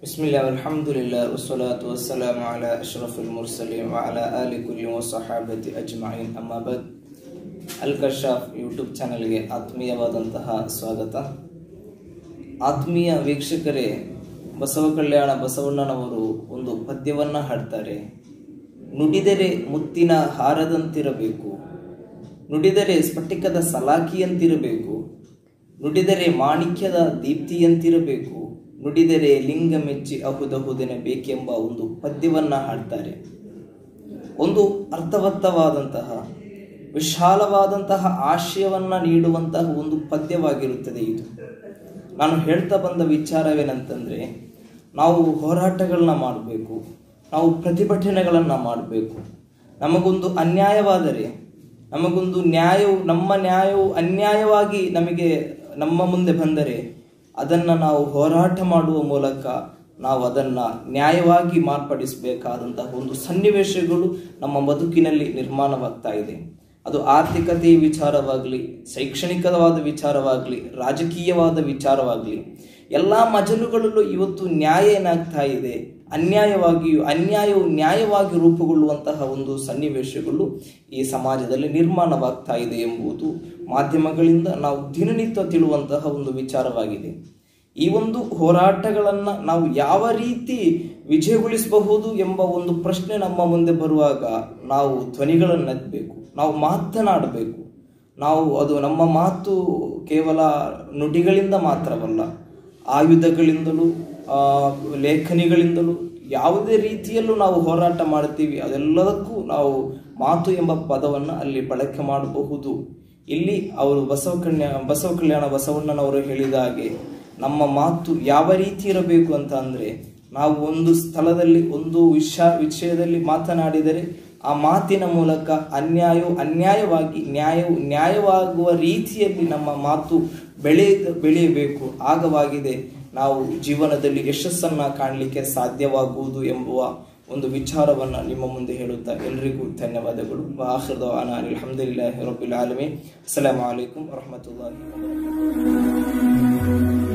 بسم الله والحمد لله والصلاة والسلام على أشرف المرسلين وعلى آل كل وصحابة أجمعين أما بعد ಅಲ್ ಕಶಾಫ್ ಯೂಟ್ಯೂಬ್ ಚಾನಲ್ಗೆ ಆತ್ಮೀಯವಾದಂತಹ ಸ್ವಾಗತ ಆತ್ಮೀಯ ವೀಕ್ಷಕರೇ ಬಸವ ಕಲ್ಯಾಣ ಬಸವಣ್ಣನವರು ಒಂದು ಪದ್ಯವನ್ನು ಹಾಡ್ತಾರೆ ನುಡಿದರೆ ಮುತ್ತಿನ ಹಾರದಂತಿರಬೇಕು ನುಡಿದರೆ ಸ್ಫಟಿಕದ ಸಲಾಕಿಯಂತಿರಬೇಕು ನುಡಿದರೆ ಮಾಣಿಕ್ಯದ ದೀಪ್ತಿಯಂತಿರಬೇಕು ನುಡಿದರೆ ಲಿಂಗ ಮೆಚ್ಚಿ ಅಹುದಹುದೆನೆ ಬೇಕೆಂಬ ಒಂದು ಪದ್ಯವನ್ನ ಹಾಡ್ತಾರೆ ಒಂದು ಅರ್ಥವತ್ತವಾದಂತಹ ವಿಶಾಲವಾದಂತಹ ಆಶಯವನ್ನ ನೀಡುವಂತಹ ಒಂದು ಪದ್ಯವಾಗಿರುತ್ತದೆ ಇದು ನಾನು ಹೇಳ್ತಾ ಬಂದ ವಿಚಾರವೇನಂತಂದ್ರೆ ನಾವು ಹೋರಾಟಗಳನ್ನ ಮಾಡಬೇಕು ನಾವು ಪ್ರತಿಭಟನೆಗಳನ್ನ ಮಾಡಬೇಕು ನಮಗೊಂದು ಅನ್ಯಾಯವಾದರೆ ನಮಗೊಂದು ನ್ಯಾಯವು ನಮ್ಮ ನ್ಯಾಯವು ಅನ್ಯಾಯವಾಗಿ ನಮಗೆ ನಮ್ಮ ಮುಂದೆ ಬಂದರೆ ಅದನ್ನು ನಾವು ಹೋರಾಟ ಮಾಡುವ ಮೂಲಕ ನಾವು ಅದನ್ನು ನ್ಯಾಯವಾಗಿ ಮಾರ್ಪಡಿಸಬೇಕಾದಂತಹ ಒಂದು ಸನ್ನಿವೇಶಗಳು ನಮ್ಮ ಬದುಕಿನಲ್ಲಿ ನಿರ್ಮಾಣವಾಗ್ತಾ ಇದೆ ಅದು ಆರ್ಥಿಕತೆಯ ವಿಚಾರವಾಗಲಿ ಶೈಕ್ಷಣಿಕವಾದ ವಿಚಾರವಾಗಲಿ ರಾಜಕೀಯವಾದ ವಿಚಾರವಾಗಲಿ ಎಲ್ಲ ಮಜಲುಗಳಲ್ಲೂ ಇವತ್ತು ನ್ಯಾಯ ಏನಾಗ್ತಾ ಇದೆ ಅನ್ಯಾಯವಾಗಿಯೂ ಅನ್ಯಾಯವು ನ್ಯಾಯವಾಗಿ ರೂಪುಗೊಳ್ಳುವಂತಹ ಒಂದು ಸನ್ನಿವೇಶಗಳು ಈ ಸಮಾಜದಲ್ಲಿ ನಿರ್ಮಾಣವಾಗ್ತಾ ಇದೆ ಎಂಬುದು ಮಾಧ್ಯಮಗಳಿಂದ ನಾವು ದಿನನಿತ್ಯ ತಿಳುವಂತಹ ಒಂದು ವಿಚಾರವಾಗಿದೆ ಈ ಒಂದು ಹೋರಾಟಗಳನ್ನು ನಾವು ಯಾವ ರೀತಿ ವಿಜಯಗೊಳಿಸಬಹುದು ಎಂಬ ಒಂದು ಪ್ರಶ್ನೆ ನಮ್ಮ ಮುಂದೆ ಬರುವಾಗ ನಾವು ಧ್ವನಿಗಳನ್ನು ಎತ್ತಬೇಕು ನಾವು ಮಾತನಾಡಬೇಕು ನಾವು ಅದು ನಮ್ಮ ಮಾತು ಕೇವಲ ನುಡಿಗಳಿಂದ ಮಾತ್ರವಲ್ಲ ಆಯುಧಗಳಿಂದಲೂ ಲೇಖನಿಗಳಿಂದಲೂ ಯಾವುದೇ ರೀತಿಯಲ್ಲೂ ನಾವು ಹೋರಾಟ ಮಾಡ್ತೀವಿ ಅದೆಲ್ಲದಕ್ಕೂ ನಾವು ಮಾತು ಎಂಬ ಪದವನ್ನು ಅಲ್ಲಿ ಬಳಕೆ ಮಾಡಬಹುದು ಇಲ್ಲಿ ಅವರು ಬಸವ ಕಲ್ಯಾಣ ಬಸವ ಕಲ್ಯಾಣ ಬಸವಣ್ಣನವರು ಹೇಳಿದ ಹಾಗೆ ನಮ್ಮ ಮಾತು ಯಾವ ರೀತಿ ಇರಬೇಕು ಅಂತ ಅಂದರೆ ನಾವು ಒಂದು ಸ್ಥಳದಲ್ಲಿ ಒಂದು ವಿಷ ವಿಷಯದಲ್ಲಿ ಮಾತನಾಡಿದರೆ ಆ ಮಾತಿನ ಮೂಲಕ ಅನ್ಯಾಯವು ಅನ್ಯಾಯವಾಗಿ ನ್ಯಾಯವು ನ್ಯಾಯವಾಗುವ ರೀತಿಯಲ್ಲಿ ನಮ್ಮ ಮಾತು ಬೆಳೆ ಬೆಳೆಯಬೇಕು ಆಗವಾಗಿದೆ ನಾವು ಜೀವನದಲ್ಲಿ ಯಶಸ್ಸನ್ನು ಕಾಣಲಿಕ್ಕೆ ಸಾಧ್ಯವಾಗುವುದು ಎಂಬುವ ಒಂದು ವಿಚಾರವನ್ನು ನಿಮ್ಮ ಮುಂದೆ ಹೇಳುತ್ತಾ ಎಲ್ರಿಗೂ ಧನ್ಯವಾದಗಳು ಆಖಿರ್ದ ಅನಾನ್ ಅಲ್ಹಮ್ದುಲಿಲ್ಲಾಹಿ ರಬ್ಬಿಲ್ ಆಲಮೀನ್ ಅಸ್ಸಲಾಮು ಅಲೈಕುಂ ವರಹಮತುಲ್ಲಾಹಿ ವಬರಕಾತುಹು